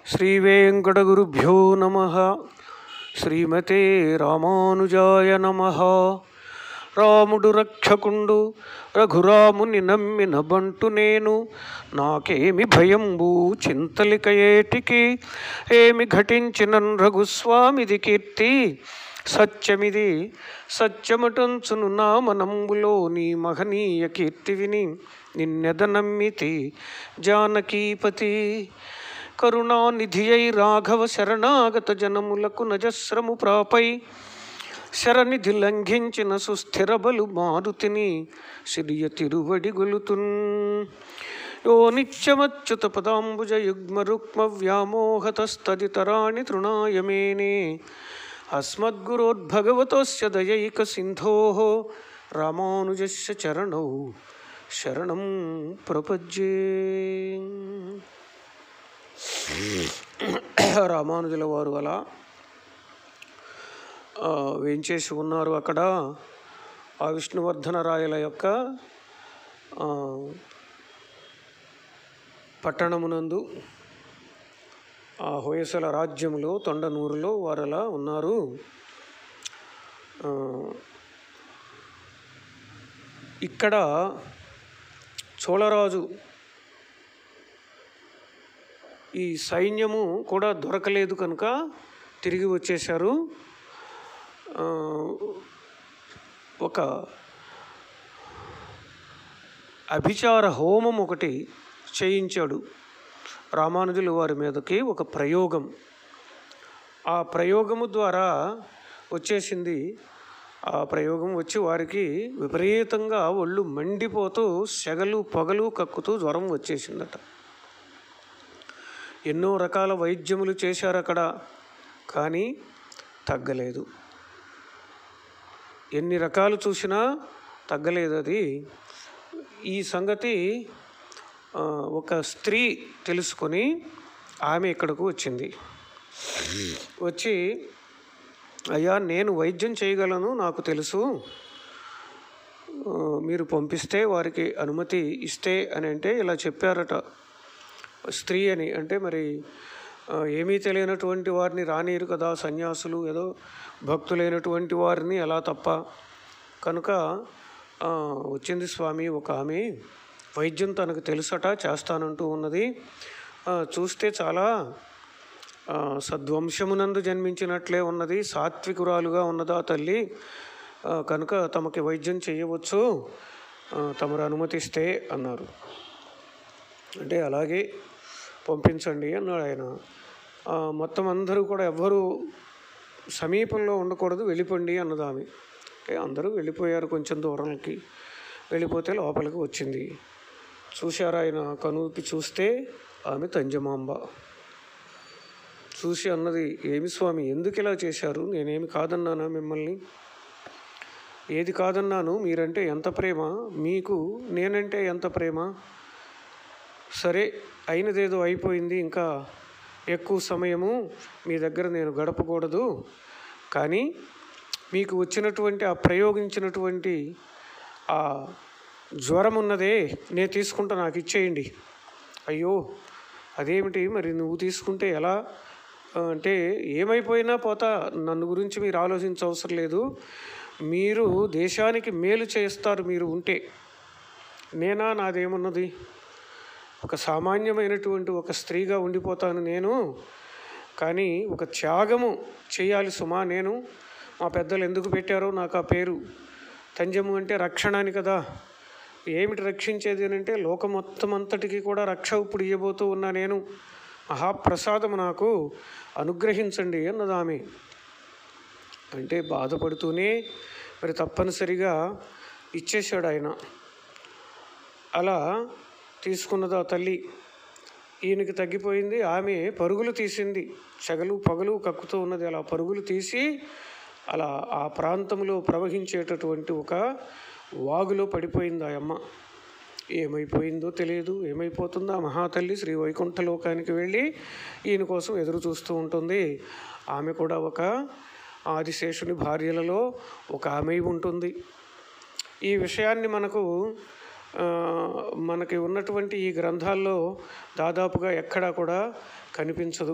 శ్రీవేంకటగురుభ్యో నమ శ్రీమతే రామానుజాయ నమ రాముడు రక్షకుండు రఘురాముని నమ్మిన బంటు నేను నాకేమి భయంబు చింతలిక ఏటికి ఏమి ఘటించిన రఘుస్వామిది కీర్తి సత్యమిది సత్యమటంచును నా మనంబులో నీ మహనీయ కీర్తి విని నిన్నెద నమ్మితి జానకీపతి కరుణానిధి అయి రాఘవ శరణాగత జనములకు నజస్రము ప్రాపై శరనిధి లంఘించిన సుస్థిర బలు మారుతిని సిరియ తిరువడి గొలుతున్ యో నిత్యమచ్యుత పదాంబుజ యుగ్మ రుక్మ వ్యామోహతస్తదితరాణి తృణాయమేనే అస్మద్గురోద్భగవతోస్య దయైక సింధో రామానుజస్య చరణౌ శరణం ప్రపజ్యే రామానుజుల వారు అలా ఆ, వేంచేసి ఉన్నారు అక్కడ ఆ విష్ణువర్ధన రాయల యొక్క ఆ, పట్టణమునందు ఆ హోయసల రాజ్యములో తొండనూరులో వారు అలా ఉన్నారు ఆ, ఇక్కడ చోళరాజు ఈ సైన్యము కూడా దొరకలేదు కనుక తిరిగి వచ్చేశారు ఆ, ఒక అభిచార హోమం ఒకటి చేయించాడు రామానుజుల వారి మీదకి ఒక ప్రయోగం ఆ ప్రయోగము ద్వారా వచ్చేసింది ఆ ప్రయోగం వచ్చి వారికి విపరీతంగా ఒళ్ళు మండిపోతూ సెగలు పొగలు కక్కుతూ జ్వరం వచ్చేసిందట ఎన్నో రకాల వైద్యములు చేశారు అక్కడ కానీ తగ్గలేదు ఎన్ని రకాలు చూసినా తగ్గలేదు అది ఈ సంగతి ఆ, ఒక స్త్రీ తెలుసుకొని ఆమె ఇక్కడకు వచ్చింది వచ్చి అయ్యా నేను వైద్యం చేయగలను నాకు తెలుసు ఆ, మీరు పంపిస్తే వారికి అనుమతి ఇస్తే అని అంటే ఇలా చెప్పారట స్త్రీ అని అంటే మరి ఆ, ఏమీ తెలియనటువంటి వారిని రానియరు కదా సన్యాసులు ఏదో భక్తులైనటువంటి వారిని ఎలా తప్ప కనుక ఆ, వచ్చింది స్వామి ఒక ఆమె వైద్యం తనకు తెలుసట చేస్తానంటూ ఉన్నది ఆ, చూస్తే చాలా ఆ, సద్వంశమునందు జన్మించినట్లే ఉన్నది సాత్వికురాలుగా ఉన్నదా తల్లి ఆ, కనుక తమకి వైద్యం చేయవచ్చు ఆ, తమరు అనుమతిస్తే అన్నారు అంటే అలాగే పంపించండి అన్నాడు ఆయన ఆ, మొత్తం అందరూ కూడా ఎవ్వరూ సమీపంలో ఉండకూడదు వెళ్ళిపోండి అన్నది ఆమె అంటే అందరూ వెళ్ళిపోయారు కొంచెం దూరంకి వెళ్ళిపోతే లోపలికి వచ్చింది చూశారు ఆయన కనుకి చూస్తే ఆమె తంజమాంబ చూసి అన్నది ఏమి స్వామి ఎందుకు ఇలా చేశారు నేనేమి కాదన్నానా మిమ్మల్ని ఏది కాదన్నాను మీరంటే ఎంత ప్రేమ మీకు నేనంటే ఎంత ప్రేమ సరే అయినదేదో అయిపోయింది ఇంకా ఎక్కువ సమయము మీ దగ్గర నేను గడపకూడదు కానీ మీకు వచ్చినటువంటి ఆ ప్రయోగించినటువంటి ఆ జ్వరం ఉన్నదే నేను తీసుకుంటా నాకు ఇచ్చేయండి అయ్యో అదేమిటి మరి నువ్వు తీసుకుంటే ఎలా ఆ, అంటే ఏమైపోయినా పోతా నన్ను గురించి మీరు ఆలోచించవసరం లేదు మీరు దేశానికి మేలు చేస్తారు మీరు ఉంటే నేనా నాదేమున్నది ఒక సామాన్యమైనటువంటి ఒక స్త్రీగా ఉండిపోతాను నేను కానీ ఒక త్యాగము చేయాలి సుమా నేను మా పెద్దలు ఎందుకు పెట్టారో నాకు ఆ పేరు తంజము అంటే రక్షణ అని కదా ఏమిటి రక్షించేది అని అంటే లోకం మొత్తం అంతటికి కూడా రక్ష ఇప్పుడు ఇవ్వబోతూ ఉన్నా నేను మహాప్రసాదము నాకు అనుగ్రహించండి అన్నది ఆమె అంటే బాధపడుతూనే మరి తప్పనిసరిగా ఇచ్చేశాడు ఆయన అలా తీసుకున్నదా తల్లి ఈయనకి తగ్గిపోయింది ఆమె పరుగులు తీసింది చెగలు పగలు కక్కుతూ ఉన్నది అలా పరుగులు తీసి అలా ఆ ప్రాంతంలో ప్రవహించేటటువంటి ఒక వాగులో పడిపోయింది ఆ అమ్మ ఏమైపోయిందో తెలియదు ఏమైపోతుందో ఆ మహాతల్లి శ్రీ వైకుంఠ లోకానికి వెళ్ళి ఈయన కోసం ఎదురు చూస్తూ ఉంటుంది ఆమె కూడా ఒక ఆదిశేషుని భార్యలలో ఒక ఆమె ఉంటుంది ఈ విషయాన్ని మనకు ఆ, ఆ, మనకి ఉన్నటువంటి ఈ గ్రంథాల్లో దాదాపుగా ఎక్కడా కూడా కనిపించదు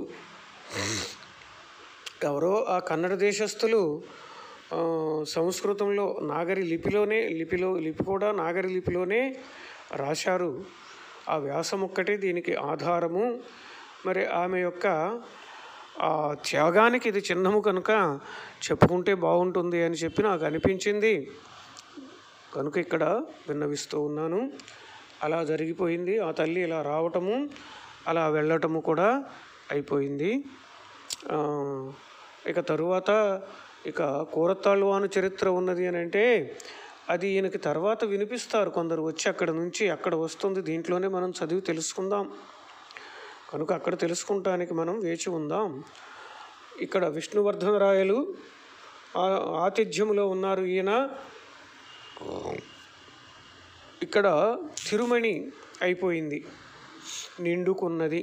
ఎవరో ఆ కన్నడ దేశస్థులు ఆ, సంస్కృతంలో నాగరి లిపిలోనే లిపిలో లిపి కూడా నాగరి లిపిలోనే రాశారు ఆ వ్యాసం ఒక్కటే దీనికి ఆధారము మరి ఆమె యొక్క ఆ త్యాగానికి ఇది చిహ్నము కనుక చెప్పుకుంటే బాగుంటుంది అని చెప్పి నాకు అనిపించింది కనుక ఇక్కడ విన్నవిస్తూ ఉన్నాను అలా జరిగిపోయింది ఆ తల్లి ఇలా రావటము అలా వెళ్ళటము కూడా అయిపోయింది ఆ, ఇక తరువాత ఇక కూరతాళ్వాను చరిత్ర ఉన్నది అని అంటే అది ఈయనకి తర్వాత వినిపిస్తారు కొందరు వచ్చి అక్కడ నుంచి అక్కడ వస్తుంది దీంట్లోనే మనం చదివి తెలుసుకుందాం కనుక అక్కడ తెలుసుకుంటానికి మనం వేచి ఉందాం ఇక్కడ విష్ణువర్ధన రాయలు ఆ- ఆతిథ్యములో ఉన్నారు ఈయన ఇక్కడ తిరుమణి అయిపోయింది నిండుకున్నది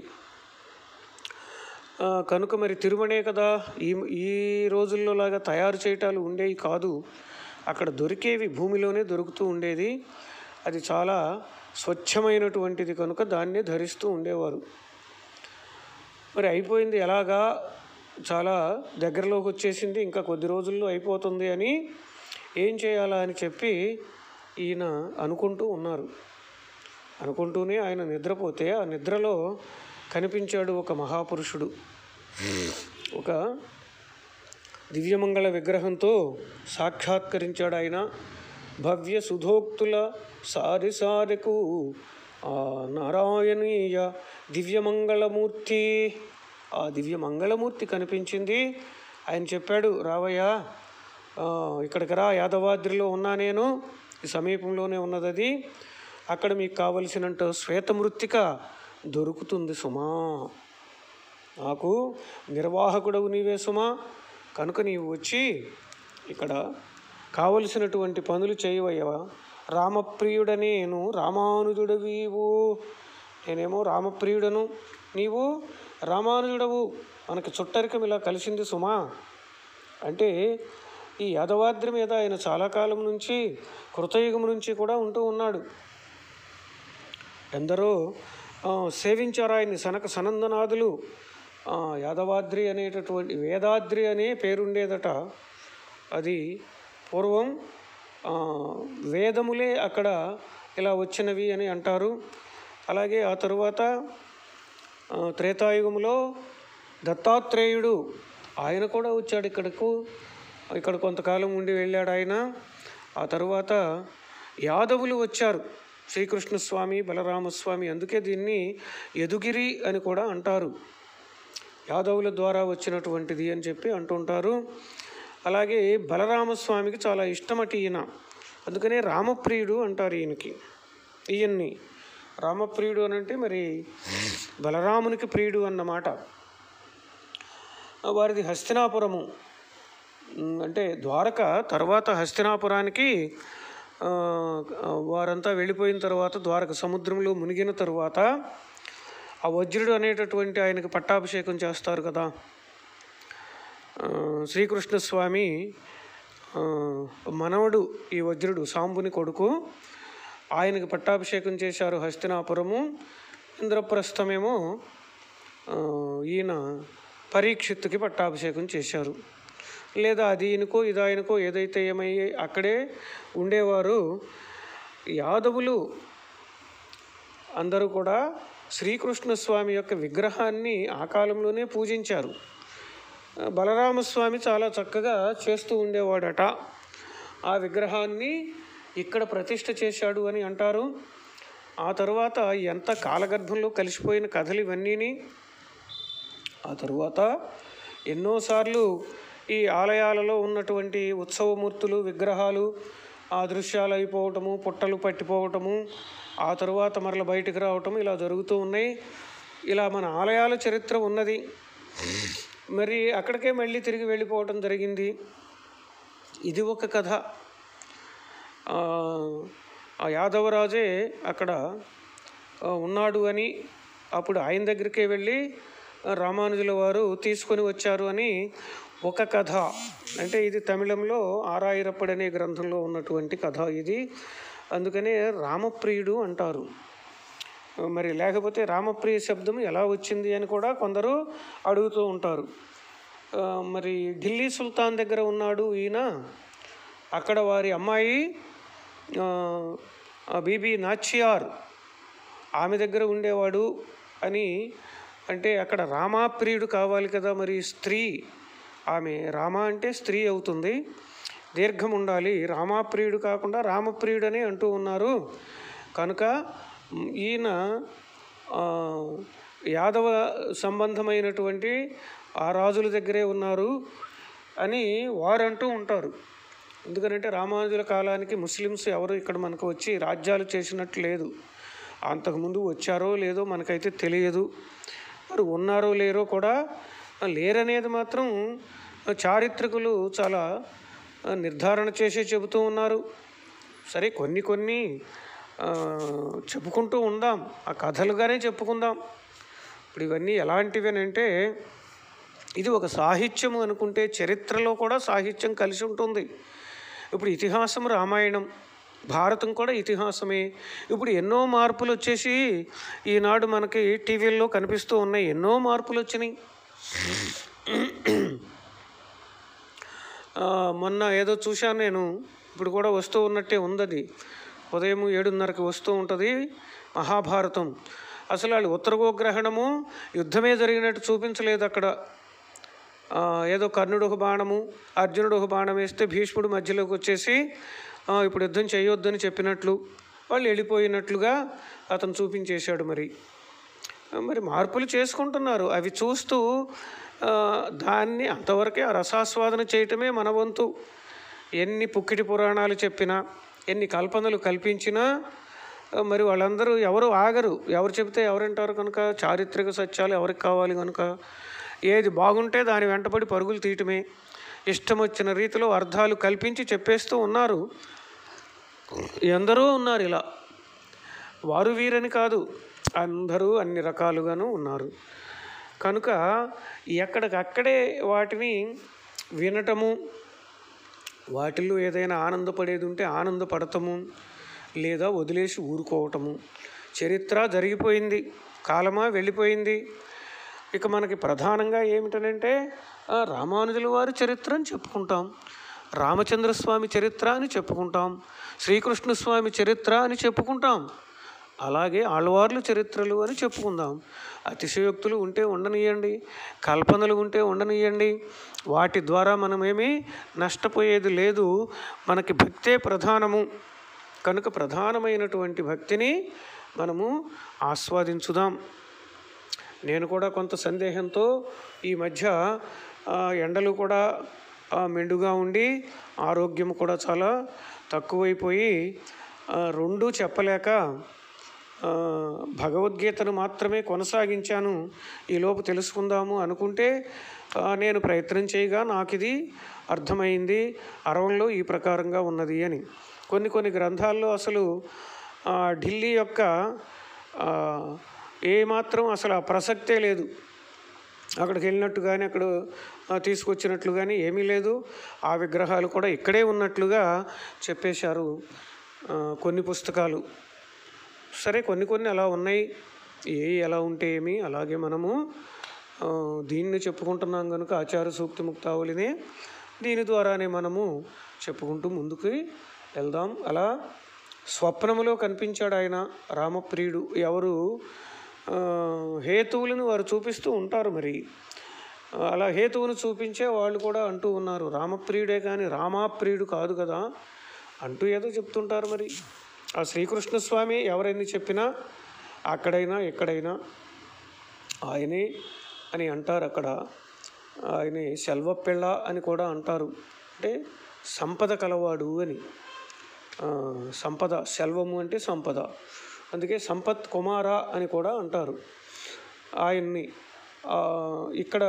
ఆ, కనుక మరి తిరుమణే కదా ఈ ఈ రోజుల్లో లాగా తయారు చేయటాలు ఉండేవి కాదు అక్కడ దొరికేవి భూమిలోనే దొరుకుతూ ఉండేది అది చాలా స్వచ్ఛమైనటువంటిది కనుక దాన్నే ధరిస్తూ ఉండేవారు మరి అయిపోయింది ఎలాగా చాలా దగ్గరలోకి వచ్చేసింది ఇంకా కొద్ది రోజుల్లో అయిపోతుంది అని ఏం చేయాలా అని చెప్పి ఈయన అనుకుంటూ ఉన్నారు అనుకుంటూనే ఆయన నిద్రపోతే ఆ నిద్రలో కనిపించాడు ఒక మహాపురుషుడు ఒక దివ్యమంగళ విగ్రహంతో సాక్షాత్కరించాడు ఆయన భవ్య సుధోక్తుల సారి సారెకు ఆ నారాయణీయ దివ్యమంగళమూర్తి ఆ దివ్యమంగళమూర్తి కనిపించింది ఆయన చెప్పాడు రావయ్య ఆ, ఇక్కడికి రా యాదవాద్రిలో ఉన్నా నేను ఈ సమీపంలోనే ఉన్నది అది అక్కడ మీకు కావలసినంత శ్వేతమృత్తిక దొరుకుతుంది సుమా నాకు నిర్వాహకుడవు నీవే సుమా కనుక నీవు వచ్చి ఇక్కడ కావలసినటువంటి పనులు చేయవయ్యవా రామప్రియుడ నేను రామానుజుడవీవు నేనేమో రామప్రియుడను నీవు రామానుజుడవు మనకి చుట్టరికం ఇలా కలిసింది సుమా అంటే ఈ యాదవాద్రి మీద ఆయన చాలా కాలం నుంచి కృతయుగం నుంచి కూడా ఉంటూ ఉన్నాడు ఎందరో ఆ, సేవించారు ఆయన్ని సనక సనందనాథులు ఆ, యాదవాద్రి అనేటటువంటి వేదాద్రి అనే పేరుండేదట అది పూర్వం ఆ, వేదములే అక్కడ ఇలా వచ్చినవి అని అంటారు అలాగే ఆ తరువాత ఆ, త్రేతాయుగంలో దత్తాత్రేయుడు ఆయన కూడా వచ్చాడు ఇక్కడకు ఇక్కడ కొంతకాలం ఉండి వెళ్ళాడు ఆయన ఆ తరువాత యాదవులు వచ్చారు శ్రీకృష్ణస్వామి బలరామస్వామి అందుకే దీన్ని యదుగిరి అని కూడా అంటారు యాదవుల ద్వారా వచ్చినటువంటిది అని చెప్పి అంటుంటారు అలాగే బలరామస్వామికి చాలా ఇష్టమటి ఈయన అందుకనే రామప్రియుడు అంటారు ఈయనకి ఈయన్ని రామప్రియుడు అని అంటే మరి బలరామునికి ప్రియుడు అన్నమాట వారిది హస్తినాపురము ఉమ్, అంటే ద్వారక తర్వాత హస్తినాపురానికి ఆ, వారంతా వెళ్ళిపోయిన తర్వాత ద్వారక సముద్రంలో మునిగిన తరువాత ఆ వజ్రుడు అనేటటువంటి ఆయనకు పట్టాభిషేకం చేస్తారు కదా ఆ, శ్రీకృష్ణస్వామి ఆ, మనవడు ఈ వజ్రుడు సాంబుని కొడుకు ఆయనకి పట్టాభిషేకం చేశారు హస్తినాపురము ఇంద్రప్రస్థమేమో ఆ, ఈయన పరీక్షిత్తుకి పట్టాభిషేకం చేశారు లేదా అది ఈయనకో ఇది ఆయనకో ఏదైతే ఏమయ్యి అక్కడే ఉండేవారు యాదవులు అందరూ కూడా శ్రీకృష్ణ స్వామి యొక్క విగ్రహాన్ని ఆ కాలంలోనే పూజించారు బలరామస్వామి చాలా చక్కగా చేస్తూ ఉండేవాడట ఆ విగ్రహాన్ని ఇక్కడ ప్రతిష్ఠ చేశాడు అని అంటారు ఆ తరువాత ఎంత కాలగర్భంలో కలిసిపోయిన కథలు ఇవన్నీని ఆ తరువాత ఎన్నోసార్లు ఈ ఆలయాలలో ఉన్నటువంటి ఉత్సవమూర్తులు విగ్రహాలు ఆ దృశ్యాలు అయిపోవటము పుట్టలు పట్టిపోవటము ఆ తరువాత మరల బయటికి రావటం ఇలా జరుగుతూ ఉన్నాయి ఇలా మన ఆలయాల చరిత్ర ఉన్నది మరి అక్కడికే మళ్ళీ తిరిగి వెళ్ళిపోవటం జరిగింది ఇది ఒక కథ ఆ, ఆ యాదవరాజే అక్కడ ఆ, ఉన్నాడు అని అప్పుడు ఆయన దగ్గరికే వెళ్ళి ఆ, రామానుజుల వారు తీసుకొని వచ్చారు అని ఒక కథ అంటే ఇది తమిళంలో ఆరాయిరప్పడి అనే గ్రంథంలో ఉన్నటువంటి కథ ఇది అందుకనే రామప్రియుడు అంటారు మరి లేకపోతే రామప్రియ శబ్దం ఎలా వచ్చింది అని కూడా కొందరు అడుగుతూ ఉంటారు ఆ, మరి ఢిల్లీ సుల్తాన్ దగ్గర ఉన్నాడు ఈయన అక్కడ వారి అమ్మాయి ఆ, ఆ బీబీ నాచియార్ ఆమె దగ్గర ఉండేవాడు అని అంటే అక్కడ రామాప్రియుడు కావాలి కదా మరి స్త్రీ ఆమె రామ అంటే స్త్రీ అవుతుంది దీర్ఘం ఉండాలి రామాప్రియుడు కాకుండా రామప్రియుడు అని అంటూ ఉన్నారు కనుక మ్, ఈయన ఆ, యాదవ సంబంధమైనటువంటి ఆ రాజుల దగ్గరే ఉన్నారు అని వారు అంటూ ఉంటారు ఎందుకంటే రామానుజుల కాలానికి ముస్లిమ్స్ ఎవరు ఇక్కడ మనకు వచ్చి రాజ్యాలు చేసినట్టు లేదు అంతకుముందు వచ్చారో లేదో మనకైతే తెలియదు మరి ఉన్నారో లేరో కూడా లేరనేది మాత్రం చారిత్రకులు చాలా నిర్ధారణ చేసి చెబుతూ ఉన్నారు సరే కొన్ని కొన్ని ఆ, చెప్పుకుంటూ ఉందాం ఆ కథలుగానే చెప్పుకుందాం ఇప్పుడు ఇవన్నీ ఎలాంటివి అని అంటే ఇది ఒక సాహిత్యం అనుకుంటే చరిత్రలో కూడా సాహిత్యం కలిసి ఉంటుంది ఇప్పుడు ఇతిహాసం రామాయణం భారతం కూడా ఇతిహాసమే ఇప్పుడు ఎన్నో మార్పులు వచ్చేసి ఈనాడు మనకి టీవీల్లో కనిపిస్తూ ఉన్నాయి ఎన్నో మార్పులు వచ్చినాయి ఆ, మొన్న ఏదో చూశాను నేను ఇప్పుడు కూడా వస్తూ ఉన్నట్టే ఉంది అది ఉదయం ఏడున్నరకి వస్తూ ఉంటుంది మహాభారతం అసలు వాళ్ళు ఉత్తర గోగ్రహణము యుద్ధమే జరిగినట్టు చూపించలేదు అక్కడ ఆ, ఏదో కర్ణుడు ఒక బాణము అర్జునుడు ఒక బాణం వేస్తే భీష్ముడు మధ్యలోకి వచ్చేసి ఆ, ఇప్పుడు యుద్ధం చేయొద్దని చెప్పినట్లు వాళ్ళు వెళ్ళిపోయినట్లుగా అతను చూపించేశాడు మరి మరి మార్పులు చేసుకుంటున్నారు అవి చూస్తూ ఆ, దాన్ని అంతవరకే ఆ రసాస్వాదన చేయటమే మన వంతు ఎన్ని పుక్కిటి పురాణాలు చెప్పినా ఎన్ని కల్పనలు కల్పించినా ఆ, మరి వాళ్ళందరూ ఎవరు ఆగరు ఎవరు చెబితే ఎవరంటారు కనుక చారిత్రక సత్యాలు ఎవరికి కావాలి కనుక ఏది బాగుంటే దాని వెంటబడి పరుగులు తీయటమే ఇష్టం వచ్చిన రీతిలో అర్థాలు కల్పించి చెప్పేస్తూ ఉన్నారు ఎందరో ఉన్నారు ఇలా వారు వీరని కాదు అందరూ అన్ని రకాలుగాను ఉన్నారు కనుక ఎక్కడికక్కడే వాటిని వినటము వాటిల్లో ఏదైనా ఆనందపడేది ఉంటే ఆనందపడటము లేదా వదిలేసి ఊరుకోవటము చరిత్ర జరిగిపోయింది కాలమా వెళ్ళిపోయింది ఇక మనకి ప్రధానంగా ఏమిటనంటే ఆ, రామానుజుల వారి చరిత్ర అని చెప్పుకుంటాం రామచంద్రస్వామి చరిత్ర అని చెప్పుకుంటాం శ్రీకృష్ణస్వామి చరిత్ర అని చెప్పుకుంటాం అలాగే ఆళ్వార్లు చరిత్రలు అని చెప్పుకుందాం అతిశయోక్తులు ఉంటే ఉండనియండి కల్పనలు ఉంటే ఉండనియండి వాటి ద్వారా మనమేమీ నష్టపోయేది లేదు మనకి భక్తే ప్రధానము కనుక ప్రధానమైనటువంటి భక్తిని మనము ఆస్వాదించుదాం నేను కూడా కొంత సందేహంతో ఈ మధ్య ఆ, ఎండలు కూడా ఆ, మెండుగా ఉండి ఆరోగ్యం కూడా చాలా తక్కువైపోయి ఆ, రెండూ చెప్పలేక ఆ, భగవద్గీతను మాత్రమే కొనసాగించాను ఈలోపు తెలుసుకుందాము అనుకుంటే ఆ, నేను ప్రయత్నం చేయగా నాకు ఇది అర్థమైంది అరవంలో ఈ ప్రకారంగా ఉన్నది అని కొన్ని కొన్ని గ్రంథాల్లో అసలు ఆ, ఢిల్లీ యొక్క ఆ, ఏమాత్రం అసలు ఆ ప్రసక్తే లేదు అక్కడికి వెళ్ళినట్టు కానీ అక్కడ ఆ, తీసుకొచ్చినట్లు కానీ ఏమీ లేదు ఆ విగ్రహాలు కూడా ఇక్కడే ఉన్నట్లుగా చెప్పేశారు ఆ, కొన్ని పుస్తకాలు సరే కొన్ని కొన్ని అలా ఉన్నాయి ఏ ఎలా ఉంటే ఏమి అలాగే మనము ఆ, దీన్ని చెప్పుకుంటున్నాం కనుక ఆచార సూక్తి ముక్తావళినే దీని ద్వారానే మనము చెప్పుకుంటూ ముందుకు వెళ్దాం అలా స్వప్నములో కనిపించాడు ఆయన రామప్రియుడు ఎవరు ఆ, హేతువులను వారు చూపిస్తూ ఉంటారు మరి ఆ, అలా హేతువును చూపించే వాళ్ళు కూడా అంటూ ఉన్నారు రామప్రియుడే కానీ రామాప్రియుడు కాదు కదా అంటూ ఏదో చెప్తుంటారు మరి ఆ శ్రీకృష్ణ స్వామి ఎవరైనా చెప్పినా అక్కడైనా ఎక్కడైనా ఆయనే అని అంటారు అక్కడ ఆయనే సెల్వపిళ్ళ అని కూడా అంటారు అంటే సంపద కలవాడు అని ఆ, సంపద సెల్వము అంటే సంపద అందుకే సంపత్ కుమార అని కూడా అంటారు ఆయన్ని ఆ, ఇక్కడ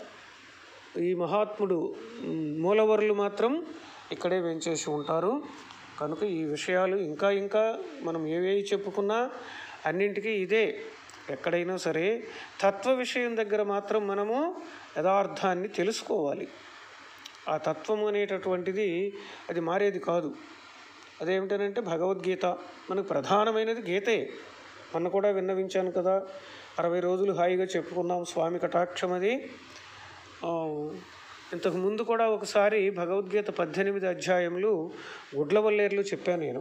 ఈ మహాత్ముడు మ్, మూలవరులు మాత్రం ఇక్కడే వెంచేసి ఉంటారు కనుక ఈ విషయాలు ఇంకా ఇంకా మనం ఏవేవి చెప్పుకున్నా అన్నింటికీ ఇదే ఎక్కడైనా సరే తత్వ విషయం దగ్గర మాత్రం మనము యథార్థాన్ని తెలుసుకోవాలి ఆ తత్వం అనేటటువంటిది అది మారేది కాదు అదేమిటనంటే భగవద్గీత మనకు ప్రధానమైనది గీతే మొన్న కూడా విన్నవించాను కదా అరవై రోజులు హాయిగా చెప్పుకున్నాం స్వామి కటాక్షం అది ఆ, ఇంతకు ముందు కూడా ఒకసారి భగవద్గీత పద్దెనిమిది అధ్యాయములు గుడ్లవల్లేరులో చెప్పాను నేను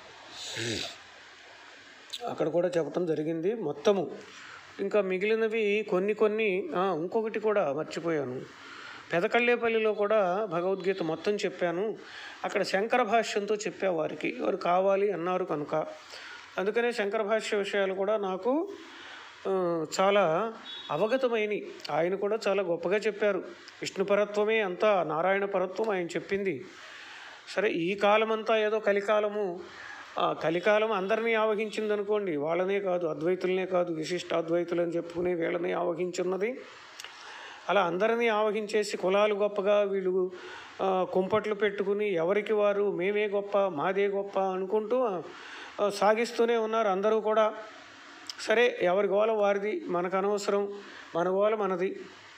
అక్కడ కూడా చెప్పటం జరిగింది మొత్తము ఇంకా మిగిలినవి కొన్ని కొన్ని ఆ, ఇంకొకటి కూడా మర్చిపోయాను పెదకళ్ళేపల్లిలో కూడా భగవద్గీత మొత్తం చెప్పాను అక్కడ శంకర భాష్యంతో చెప్పా వారికి వారు కావాలి అన్నారు కనుక అందుకనే శంకర భాష్య విషయాలు కూడా నాకు ఆ, చాలా అవగతమైనవి ఆయన కూడా చాలా గొప్పగా చెప్పారు విష్ణు పరత్వమే అంతా నారాయణ పరత్వం ఆయన చెప్పింది సరే ఈ కాలమంతా ఏదో కలికాలము ఆ కలికాలం అందరినీ ఆవహించింది అనుకోండి వాళ్ళనే కాదు అద్వైతులనే కాదు విశిష్టాద్వైతులు అని చెప్పుకునే వీళ్ళని ఆవహించున్నది అలా అందరినీ ఆవహించేసి కులాలు గొప్పగా వీళ్ళు ఆ, కుంపట్లు పెట్టుకుని ఎవరికి వారు మేమే గొప్ప మాదే గొప్ప అనుకుంటూ ఆ, సాగిస్తూనే ఉన్నారు అందరూ కూడా సరే ఎవరి గోల వారిది మనకు అనవసరం మన గోల మనది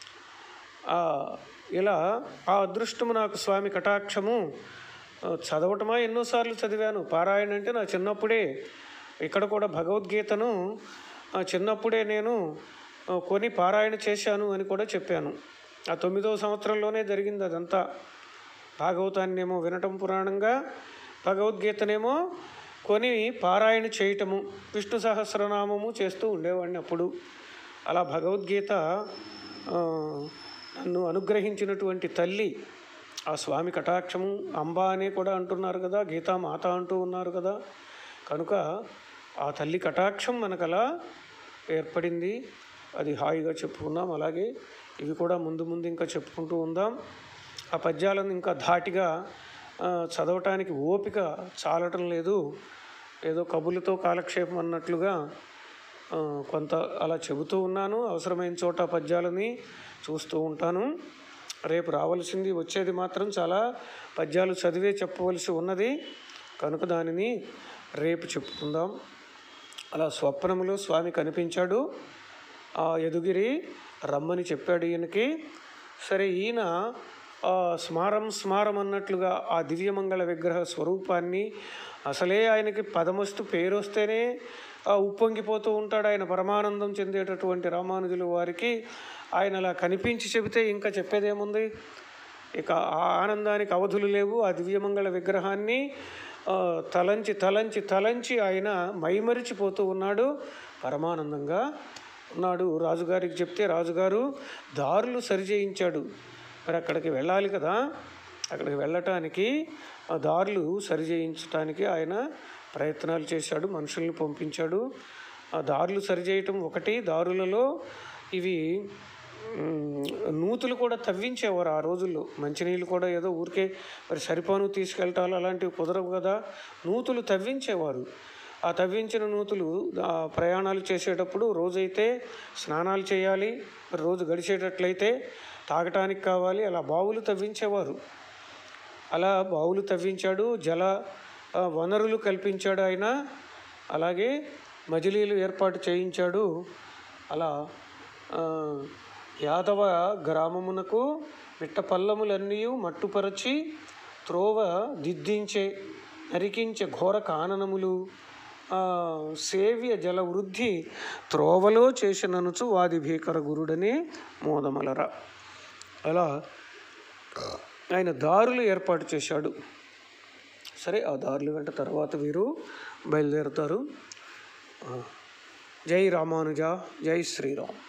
ఆ, ఇలా ఆ అదృష్టము నాకు స్వామి కటాక్షము ఆ, చదవటమా ఎన్నోసార్లు చదివాను పారాయణ అంటే నా చిన్నప్పుడే ఇక్కడ కూడా భగవద్గీతను ఆ, చిన్నప్పుడే నేను ఆ, కొని పారాయణ చేశాను అని కూడా చెప్పాను ఆ తొమ్మిదవ సంవత్సరంలోనే జరిగింది అదంతా భాగవతాన్నేమో వినటం పురాణంగా భగవద్గీతనేమో కొని పారాయణ చేయటము విష్ణు సహస్రనామము చేస్తూ ఉండేవాడిని అప్పుడు అలా భగవద్గీత ఆ, నన్ను అనుగ్రహించినటువంటి తల్లి ఆ స్వామి కటాక్షము అంబా అనే కూడా అంటున్నారు కదా గీతా మాత అంటూ ఉన్నారు కదా కనుక ఆ తల్లి కటాక్షం మనకు అలా ఏర్పడింది అది హాయిగా చెప్పుకున్నాం అలాగే ఇవి కూడా ముందు ముందు ఇంకా చెప్పుకుంటూ ఉందాం ఆ పద్యాలను ఇంకా ధాటిగా ఆ, చదవటానికి ఓపిక చాలటం లేదు ఏదో కబులతో కాలక్షేపం అన్నట్లుగా ఆ, కొంత అలా చెబుతూ ఉన్నాను అవసరమైన చోట పద్యాలని చూస్తూ ఉంటాను రేపు రావాల్సింది వచ్చేది మాత్రం చాలా పద్యాలు చదివే చెప్పవలసి ఉన్నది కనుక దానిని రేపు చెప్పుకుందాం అలా స్వప్నములో స్వామి కనిపించాడు ఆ ఎదుగిరి రమ్మని చెప్పాడు ఈయనకి సరే ఈయన ఆ స్మారం స్మారం అన్నట్లుగా ఆ దివ్యమంగళ విగ్రహ స్వరూపాన్ని అసలే ఆయనకి పదమస్తు పేరు వస్తేనే ఆ ఉప్పొంగిపోతూ ఉంటాడు ఆయన పరమానందం చెందేటటువంటి రామానుజుల వారికి ఆయన అలా కనిపించి చెబితే ఇంకా చెప్పేదేముంది ఇక ఆ ఆనందానికి అవధులు లేవు ఆ దివ్యమంగళ విగ్రహాన్ని ఆ, తలంచి తలంచి తలంచి ఆయన మైమరిచిపోతూ ఉన్నాడు పరమానందంగా ఉన్నాడు రాజుగారికి చెప్తే రాజుగారు దారులు సరిచేయించాడు మరి అక్కడికి వెళ్ళాలి కదా అక్కడికి వెళ్ళటానికి ఆ దారులు సరిచేయించడానికి ఆయన ప్రయత్నాలు చేశాడు మనుషుల్ని పంపించాడు ఆ దారులు సరిచేయటం ఒకటి దారులలో ఇవి మ్, నూతులు కూడా తవ్వించేవారు ఆ రోజుల్లో మంచినీళ్ళు కూడా ఏదో ఊరికే మరి సరిపాను తీసుకెళ్ళటాలు అలాంటివి కుదరవు కదా నూతులు తవ్వించేవారు ఆ తవ్వించిన నూతులు ఆ ప్రయాణాలు చేసేటప్పుడు రోజైతే స్నానాలు చేయాలి మరి రోజు గడిచేటట్లయితే తాగటానికి కావాలి అలా బావులు తవ్వించేవారు అలా బావులు తవ్వించాడు జల ఆ, వనరులు కల్పించాడు ఆయన అలాగే మజిలీలు ఏర్పాటు చేయించాడు అలా ఆ, యాదవ గ్రామమునకు మిట్ట పల్లములన్నీ మట్టుపరచి త్రోవ దిద్దించే నరికించే ఘోర కాననములు ఆ, సేవ్య జల వృద్ధి త్రోవలో చేసిననుచు వాది భీకర గురుడనే మోదమలర అలా ఆయన దారులు ఏర్పాటు చేశాడు సరే ఆ దారులు వెంట తర్వాత వీరు బయలుదేరుతారు ఆ, జై రామానుజ జై శ్రీరామ్